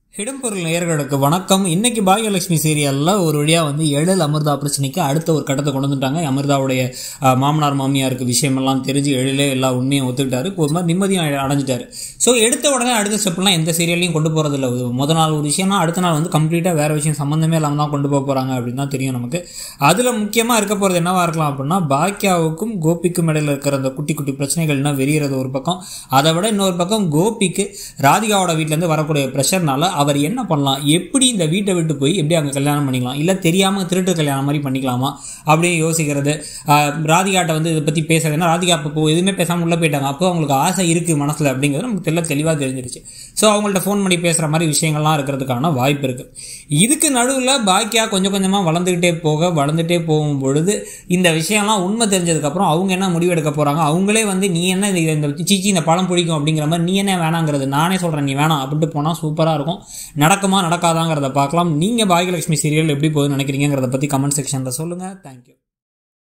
இடம்பொருள் நேயர்களுக்கு வணக்கம் இன்னைக்கு பாகியலட்சுமி சீரியலில் ஒரு வழியாக வந்து எழில் அமிர்தா பிரச்சனைக்கு அடுத்த ஒரு கட்டத்தை கொண்டு வந்துட்டாங்க அமிர்தாவுடைய அஹ், மாமனார் மாமியாருக்கு விஷயமெல்லாம் தெரிஞ்சு எழிலே எல்லா உண்மையும் ஒத்துக்கிட்டாரு இப்போ ஒரு மாதிரி நிம்மதியும் அடை- அடைஞ்சிட்டாரு ஸோ எடுத்த உடனே அடுத்த ஸ்டெப்லாம் எந்த சீரியல்லையும் கொண்டு போகிறதில்ல முத நாள் ஒரு விஷயம்னா அடுத்த நாள் வந்து கம்ப்ளீட்டாக வேறு விஷயம் சம்மந்தமே இல்லாமல் தான் கொண்டு போக போகிறாங்க அப்படின்னு தான் தெரியும் நமக்கு அதில் முக்கியமாக இருக்க போகிறது என்னவா இருக்கலாம் அப்படின்னா பாக்கியாவுக்கும் கோபிக்கும் இடையில இருக்கிற அந்த குட்டி குட்டி பிரச்சனைகள்னா வெறியறது ஒரு பக்கம் அதை விட இன்னொரு பக்கம் கோபிக்கு ராதிகாவோட வீட்டிலேருந்து வரக்கூடிய ப்ரெஷர்னால அவர் என்ன பண்ணலாம் எப்படி இந்த வீட்டை விட்டு போய் எப்படி அங்கே கல்யாணம் பண்ணிக்கலாம் இல்லை தெரியாமல் திருட்டு கல்யாணம் மாதிரி பண்ணிக்கலாமா அப்படின்னு யோசிக்கிறது ஆஹ் ராதிகாட்ட வந்து இதை பற்றி பேசுறது ஏன்னா ராதிகா அப்போ எதுவுமே பேசாமல் உள்ளே போயிட்டாங்க அப்போ அவங்களுக்கு ஆசை இருக்குது மனசில் அப்படிங்கிறது நமக்கு தெல்ல தெளிவாக தெரிஞ்சிருச்சு ஸோ அவங்கள்ட்ட ஃபோன் பண்ணி பேசுகிற மாதிரி விஷயங்கள்லாம் இருக்கிறதுக்கான வாய்ப்பு இருக்குது இதுக்கு நடுவில் பாக்கியா கொஞ்சம் கொஞ்சமாக வளர்ந்துக்கிட்டே போக வளர்ந்துட்டே போகும் பொழுது இந்த விஷயம்லாம் உண்மை தெரிஞ்சதுக்கப்புறம் அவங்க என்ன முடிவு எடுக்க போகிறாங்க அவங்களே வந்து நீ என்ன இந்த இந்த சீச்சி இந்த பழம் பிடிக்கும் அப்படிங்கிற மாதிரி நீ என்ன வேணாங்கிறது நானே சொல்கிறேன் நீ வேணாம் அப்படின்ட்டு போனால் சூப்பராக இருக்கும் நடக்குமா நடக்காதாங்கிறத பார்க்கலாம் நீங்கள் பாகியலட்சுமி சீரியல் எப்படி போகுதுன்னு நினைக்கிறீங்கிறத பற்றி கமெண்ட் செக்ஷனில் சொல்லுங்கள் தேங்க்யூ